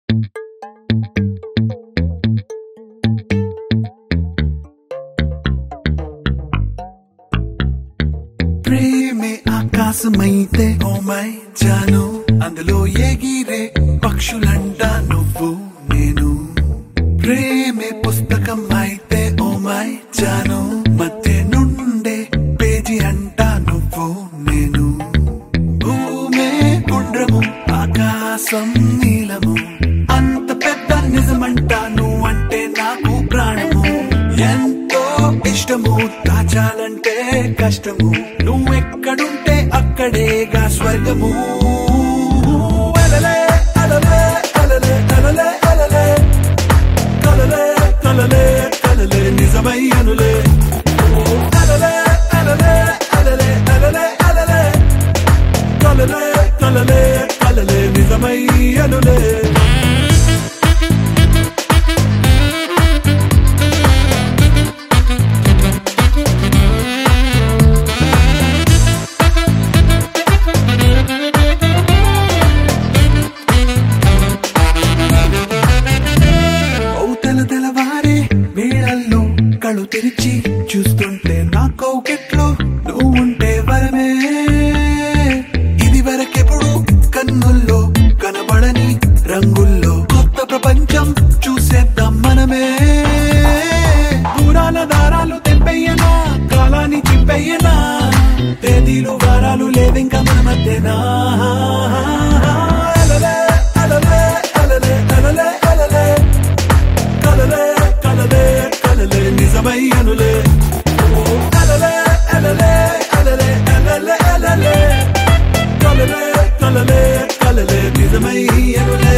ప్రేమే ఆకాశమైతే oh my Janu అందులో ఎగిరే పక్షులంట నువ్వు నేను ప్రేమే పుస్తకం అయితే ఓ మై జాను మధ్య నుండే పేజీ అంట నువ్వు నేను భూమే గుండ్రము ఆకాశం నీలము అంత పెద్ద నిజమంట నువ్వంటే నాకు ప్రాణము ఎంతో ఇష్టము దాచాలంటే కష్టము నువ్వెక్కడుంటే అక్కడేగా స్వర్గము అలలే అలలే అలలే అలలే అలలే కలలే కలలే కలలే నిజమై అనులే అలలే అలలే అలలే అలలే అలలే కలలే కలలే కలలే నిజమై అనులే తెల తెలవారే వేళల్లో కళ్ళు తెరిచి చూస్తుంటే నా కౌకెట్లో నువ్వు ఉంటే వరమే ఇది వరకెప్పుడు కన్నుల్లో కనబడని రంగుల్లో కొత్త ప్రపంచం చూసేద్దాం మనమే దూరాల దారాలు తెంపెయ్యనా కాలాన్ని చింపెయ్యనా తేదీలు వారాలు లేవింక మన మధ్యనా అలలే అలలే అలలే అలలే అలలే కలలే కలలే కలలే నిజమై అనులే అలలే అలలే అలలే అలలే అలలే కలలే కలలే కలలే నిజమై అనులే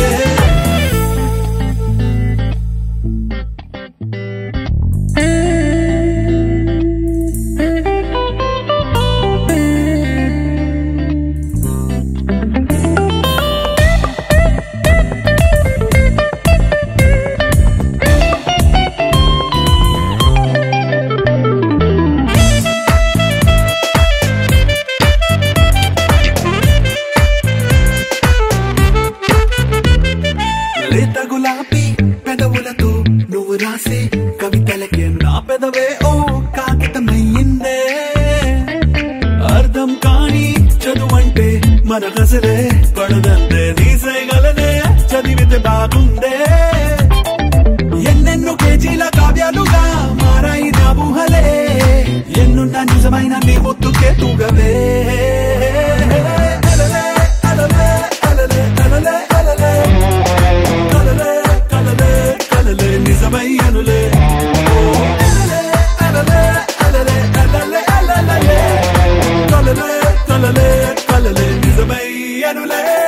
లేత గులాబీ పెదవులతో నువ్వు రాసే కవితలకే నా పెదవే ఓ కాగితమయ్యిందే అర్థం కాని చదువంటే మనకసలే పడదంతే నీసేగలనే చదివితే బాగుందే ఎన్నెన్నో కేజీల కావ్యాలుగా మారాయి నా ఊహలే ఎన్నున్న నిజమైన నీ ముద్దుకే తూగవే అలలే అలలే అలలే అలలే అలలే కలలే కలలే కలలే నిజమై అనులే అలలే అలలే అలలే అలలే అలలే కలలే కలలే కలలే నిజమై అనులే